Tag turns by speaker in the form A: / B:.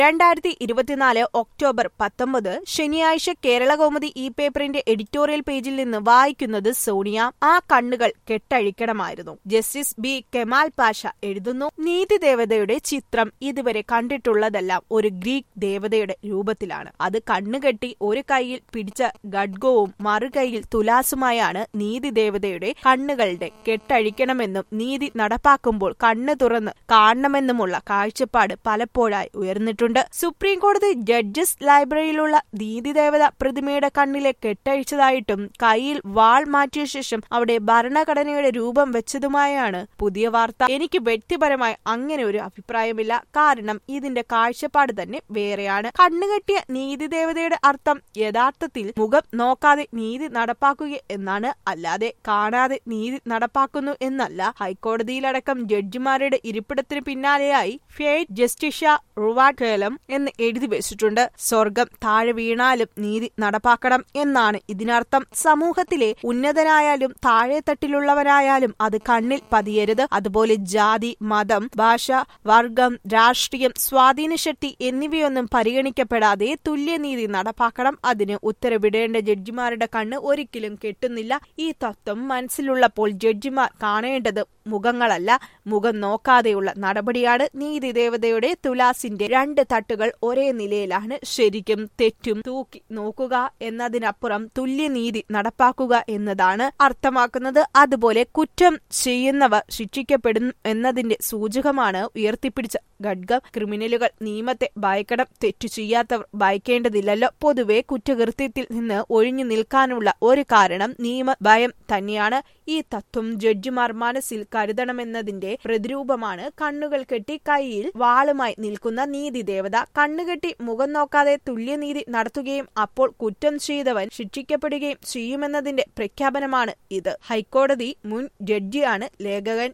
A: രണ്ടായിരത്തി ഇരുപത്തിനാല് ഒക്ടോബർ പത്തൊമ്പത് ശനിയാഴ്ച കേരളകൗമുദി ഈ പേപ്പറിന്റെ എഡിറ്റോറിയൽ പേജിൽ നിന്ന് വായിക്കുന്നത് സോണിയ ആ കണ്ണുകൾ കെട്ടഴിക്കണമായിരുന്നു ജസ്റ്റിസ് ബി കെമാൽ പാഷ എഴുതുന്നു നീതി ദേവതയുടെ ചിത്രം ഇതുവരെ കണ്ടിട്ടുള്ളതെല്ലാം ഒരു ഗ്രീക്ക് ദേവതയുടെ രൂപത്തിലാണ് അത് കണ്ണുകെട്ടി ഒരു കൈയിൽ പിടിച്ച ഖഡ്ഗവും മറുകൈയിൽ തുലാസുമായാണ് നീതി ദേവതയുടെ കണ്ണുകളുടെ കെട്ടഴിക്കണമെന്നും നീതി നടപ്പാക്കുമ്പോൾ കണ്ണ് തുറന്ന് കാണണമെന്നുമുള്ള കാഴ്ചപ്പാട് പലപ്പോഴായി ഉയർന്നിട്ടുണ്ട് സുപ്രീം കോടതി ജഡ്ജസ് ലൈബ്രറിയിലുള്ള നീതിദേവത പ്രതിമയുടെ കണ്ണിലെ കെട്ടഴിച്ചതായിട്ടും കയ്യിൽ വാൾ മാറ്റിയ ശേഷം അവിടെ ഭരണഘടനയുടെ രൂപം വെച്ചതുമായാണ് പുതിയ വാർത്ത എനിക്ക് വ്യക്തിപരമായി അങ്ങനെ ഒരു അഭിപ്രായമില്ല കാരണം ഇതിന്റെ കാഴ്ചപ്പാട് തന്നെ വേറെയാണ് കണ്ണുകെട്ടിയ നീതിദേവതയുടെ അർത്ഥം യഥാർത്ഥത്തിൽ മുഖം നോക്കാതെ നീതി നടപ്പാക്കുക എന്നാണ് അല്ലാതെ കാണാതെ നീതി നടപ്പാക്കുന്നു എന്നല്ല ഹൈക്കോടതിയിലടക്കം ജഡ്ജിമാരുടെ ഇരിപ്പിടത്തിന് പിന്നാലെയായി ഫേറ്റ് ജസ്റ്റിഷ റുവാഡ് കേലം എന്ന് എഴുതി വെച്ചിട്ടുണ്ട് സ്വർഗം താഴെ വീണാലും നീതി നടപ്പാക്കണം എന്നാണ് ഇതിനർത്ഥം സമൂഹത്തിലെ ഉന്നതനായാലും താഴെത്തട്ടിലുള്ളവരായാലും അത് കണ്ണിൽ പതിയരുത് അതുപോലെ ജാതി മതം ഭാഷ വർഗം രാഷ്ട്രീയം സ്വാധീനശക്തി എന്നിവയൊന്നും പരിഗണിക്കപ്പെടാതെ തുല്യനീതി നടപ്പാക്കണം അതിന് ഉത്തരവിടേണ്ട ജഡ്ജിമാരുടെ കണ്ണ് ഒരിക്കലും കെട്ടുന്നില്ല ഈ തത്വം മനസ്സിലുള്ളപ്പോൾ ജഡ്ജിമാർ കാണേണ്ടത് മുഖങ്ങളല്ല മുഖം നോക്കാതെയുള്ള നടപടിയാണ് നീതി ദേവതയുടെ തുലാസിന്റെ രണ്ട് തട്ടുകൾ ഒരേ നിലയിലാണ് ശരിക്കും തെറ്റും തൂക്കി നോക്കുക എന്നതിനപ്പുറം തുല്യനീതി നടപ്പാക്കുക എന്നതാണ് അർത്ഥമാക്കുന്നത് അതുപോലെ കുറ്റം ചെയ്യുന്നവർ ശിക്ഷിക്കപ്പെടും എന്നതിന്റെ സൂചകമാണ് ഉയർത്തിപ്പിടിച്ച ഖഡ്ഗം ക്രിമിനലുകൾ നിയമത്തെ ഭയക്കണം തെറ്റു ചെയ്യാത്തവർ ഭയക്കേണ്ടതില്ലല്ലോ പൊതുവെ കുറ്റകൃത്യത്തിൽ നിന്ന് ഒഴിഞ്ഞു നിൽക്കാനുള്ള ഒരു കാരണം നിയമ ഭയം തന്നെയാണ് ഈ തത്വം ജഡ്ജിമാർ മനസ്സിൽ കരുതണമെന്നതിന്റെ പ്രതിരൂപമാണ് കണ്ണുകൾ കെട്ടി കൈയിൽ വാളുമായി നിൽക്കുന്ന നീതി ദേവത കണ്ണുകെട്ടി മുഖം നോക്കാതെ തുല്യനീതി നടത്തുകയും അപ്പോൾ കുറ്റം ചെയ്തവൻ ശിക്ഷിക്കപ്പെടുകയും ചെയ്യുമെന്നതിന്റെ പ്രഖ്യാപനമാണ് ഇത് ഹൈക്കോടതി മുൻ ജഡ്ജിയാണ് ലേഖകൻ